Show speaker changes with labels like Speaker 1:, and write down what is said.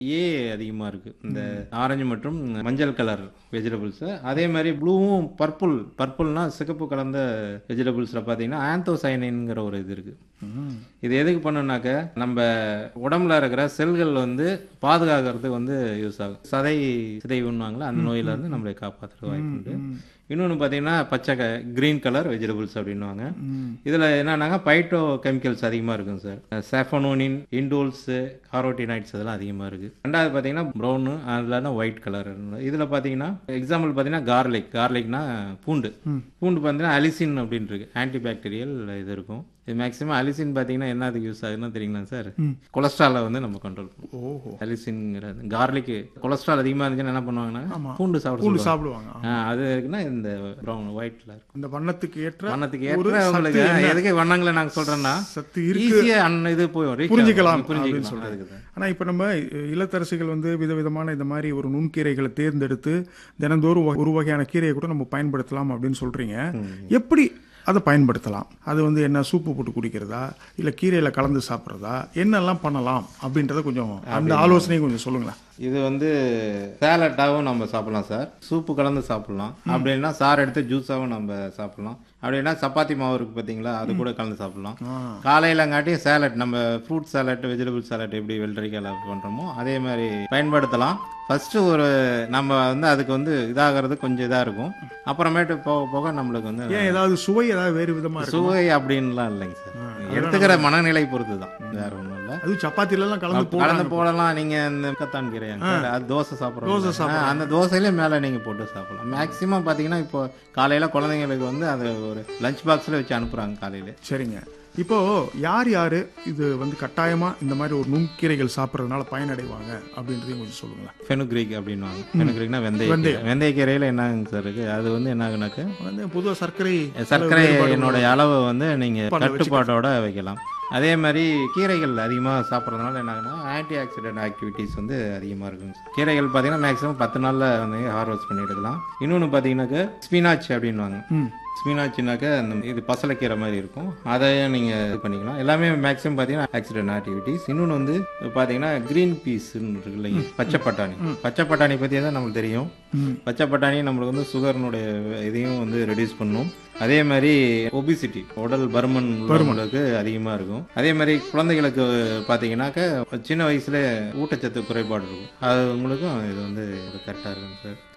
Speaker 1: ஏ அதிகமாக இருக்குது இந்த ஆரஞ்சு மற்றும் மஞ்சள் கலர் வெஜிடபிள்ஸு அதே மாதிரி ப்ளூவும் பர்பிள் பர்பிள்னா சிகப்பு கலந்த வெஜிடபிள்ஸில் பார்த்தீங்கன்னா ஆந்தோசைனின்ங்கிற ஒரு இது இருக்குது இது எதுக்கு பண்ணுனாக்க நம்ம உடம்புல இருக்கிற செல்கள் வந்து பாதுகாக்கிறதுக்கு வந்து யூஸ் ஆகும் சதை சிதைவுன்னுவாங்களா அந்த நோயில இருந்து நம்மளை காப்பாற்றுறது வாய்ப்பு உண்டு இன்னொன்று பார்த்தீங்கன்னா பச்சை கிரீன் கலர் வெஜிடபிள்ஸ் அப்படின்னுவாங்க இதில் என்னன்னாங்க பைட்டோ கெமிக்கல்ஸ் அதிகமாக இருக்கும் சார் செஃபனோனின் இண்டோல்ஸு காரோட்டினைட்ஸ் இதெல்லாம் அதிகமாக இருக்குது ரெண்டாவது பார்த்தீங்கன்னா ப்ரௌனு அதில் ஒயிட் கலர் இதில் பார்த்தீங்கன்னா எக்ஸாம்பிள் பார்த்தீங்கன்னா கார்லிக் கார்லிக்னா பூண்டு பூண்டு பார்த்தீங்கன்னா அலிசின் அப்படின்னு இருக்கு ஆன்டி பாக்டீரியல் இது இருக்கும் இது மேக்ஸிமம் அலிசின் பார்த்தீங்கன்னா என்னதுக்கு யூஸ் ஆகுதுன்னு தெரியுங்களா சார் கொலஸ்ட்ராலை வந்து நம்ம கண்ட்ரோல் பண்ணுவோம்
Speaker 2: ஓஹோ
Speaker 1: அலிசின்ங்கிறது கார்லிக் கொலஸ்ட்ரால் அதிகமாக இருந்துச்சுன்னா என்ன பண்ணுவாங்கன்னா பூண்டு சாப்பிட
Speaker 2: பூண்டு
Speaker 1: சொல்லுவாங்க.
Speaker 2: சாப்பிடுவாங்க
Speaker 1: ஆ, அது இருக்குன்னா இந்த ப்ரௌன் ஒயிட்ல இருக்கும்
Speaker 2: இந்த வண்ணத்துக்கு ஏற்ற
Speaker 1: வண்ணத்துக்கு
Speaker 2: ஒரு
Speaker 1: ஏற்ற
Speaker 2: சத்து
Speaker 1: உங்களுக்கு
Speaker 2: என்ன?
Speaker 1: எதுக்கு வண்ணங்களை நாங்க சொல்றேன்னா
Speaker 2: சத்து இருக்கு
Speaker 1: ஈஸியா அண்ணன் இது போய் reach
Speaker 2: புரிஞ்சுக்கலாம்
Speaker 1: ஆகும்.
Speaker 2: அப்படின்னு
Speaker 1: புரிஞ்சுக்கலாம்
Speaker 2: சொல்றேன்
Speaker 1: அதுக்கு தான்.
Speaker 2: ஆனா இப்ப நம்ம இல்லத்தரசிகள் வந்து விதவிதமான இந்த மாதிரி ஒரு நுண்கீரைகளை தேர்ந்தெடுத்து தினந்தோறும் ஒரு- ஒரு வகையான கீரையை கூட நம்ம பயன்படுத்தலாம் அப்படின்னு சொல்றீங்க எப்படி அதை பயன்படுத்தலாம் அது வந்து என்ன சூப்பு போட்டு குடிக்கிறதா இல்ல கீரையில கலந்து சாப்பிட்றதா என்னெல்லாம் பண்ணலாம் அப்படின்றத கொஞ்சம் அந்த ஆலோசனையை கொஞ்சம் சொல்லுங்களேன்
Speaker 1: இது வந்து சேலட்டாகவும் நம்ம சாப்பிடலாம் சார் சூப்பு கலந்து சாப்பிடலாம் அப்படின்னா சார் எடுத்து ஜூஸாகவும் நம்ம சாப்பிடலாம் அப்படின்னா சப்பாத்தி மாவு இருக்கு பார்த்தீங்களா அது கூட கலந்து சாப்பிடலாம் காலையிலங்காட்டி சேலட் நம்ம ஃப்ரூட் சேலட் வெஜிடபிள் சேலட் எப்படி வெள்ளரிக்காயில் பண்ணுறோமோ அதே மாதிரி பயன்படுத்தலாம் ஃபர்ஸ்ட் ஒரு நம்ம வந்து அதுக்கு வந்து இதாகிறது கொஞ்சம் இதாக இருக்கும் அப்புறமேட்டு போக போக நம்மளுக்கு வந்து
Speaker 2: ஏன் ஏதாவது சுவை ஏதாவது வேறு விதமா இருக்கு
Speaker 1: சுவை அப்படின்லாம் இல்லைங்க சார் எடுத்துக்கிற மனநிலை பொறுத்து தான் வேற ஒன்றும் இல்லை
Speaker 2: அது சப்பாத்தில எல்லாம் கலந்து போ
Speaker 1: கலந்து போடலாம் நீங்க இந்த கத்தான் கீரையாங்க அது தோசை சாப்பிட்றோம் தோசை சாப்பிட்றோம் அந்த தோசையில மேல நீங்க போட்டு சாப்பிடலாம் மேக்ஸிமம் பாத்தீங்கன்னா இப்போ காலையில குழந்தைங்களுக்கு வந்து அது ஒரு லஞ்ச் பாக்ஸ்ல வச்சு அனுப்புறாங்க காலையில
Speaker 2: சரிங்க இப்போ யார் யாரு இது வந்து கட்டாயமா இந்த மாதிரி ஒரு நுண்கீரைகள் சாப்பிட்றதுனால பயனடைவாங்க அப்படின்றதையும் கொஞ்சம் சொல்லுங்களேன்
Speaker 1: ஃபெனுக்ரிக் அப்படின்னுவாங்க ஃபெனுக்ரிக்னா வெந்தய வெந்தய கீரையில என்னங்க சார் இருக்கு அது வந்து என்ன ஆகுனாக்க
Speaker 2: வந்து பொதுவா சர்க்கரை
Speaker 1: சர்க்கரை என்னோட அளவை வந்து நீங்க கட்டுப்பாட்டோட வைக்கலாம் அதே மாதிரி கீரைகள் அதிகமாக சாப்பிட்றதுனால என்ன ஆகுனா ஆன்டி ஆக்சிடென்ட் ஆக்டிவிட்டீஸ் வந்து அதிகமாக இருக்கும் கீரைகள் பார்த்தீங்கன்னா மேக்ஸிமம் பத்து நாளில் வந்து ஹார்வெஸ்ட் பண்ணி எடுக்கலாம் இன்னொன்று பார்த்தீங்கன்னாக்க ஸ்பினாச் அப்படின்வாங்க ஸ்பினாச்சுனாக்க அந்த இது பசலைக்கீரை மாதிரி இருக்கும் அதை நீங்கள் இது பண்ணிக்கலாம் எல்லாமே மேக்ஸிமம் பார்த்தீங்கன்னா ஆக்சிடென்ட் ஆக்டிவிட்டீஸ் இன்னொன்று வந்து பார்த்தீங்கன்னா க்ரீன் பீஸ் இருக்கு இல்லைங்க பச்சை பட்டாணி பச்சை பட்டாணி பற்றி தான் நம்மளுக்கு தெரியும் பச்சை பட்டாணி நம்மளுக்கு வந்து சுகர்னுடைய இதையும் வந்து ரெடியூஸ் பண்ணும் அதே மாதிரி ஒபிசிட்டி உடல் பருமன் உள்ளவங்களுக்கு அதிகமாக இருக்கும் அதே மாதிரி குழந்தைகளுக்கு பார்த்தீங்கன்னாக்க சின்ன வயசுல ஊட்டச்சத்து குறைபாடு இருக்கும் அது உங்களுக்கும் இது வந்து கரெக்டாக இருக்கும் சார்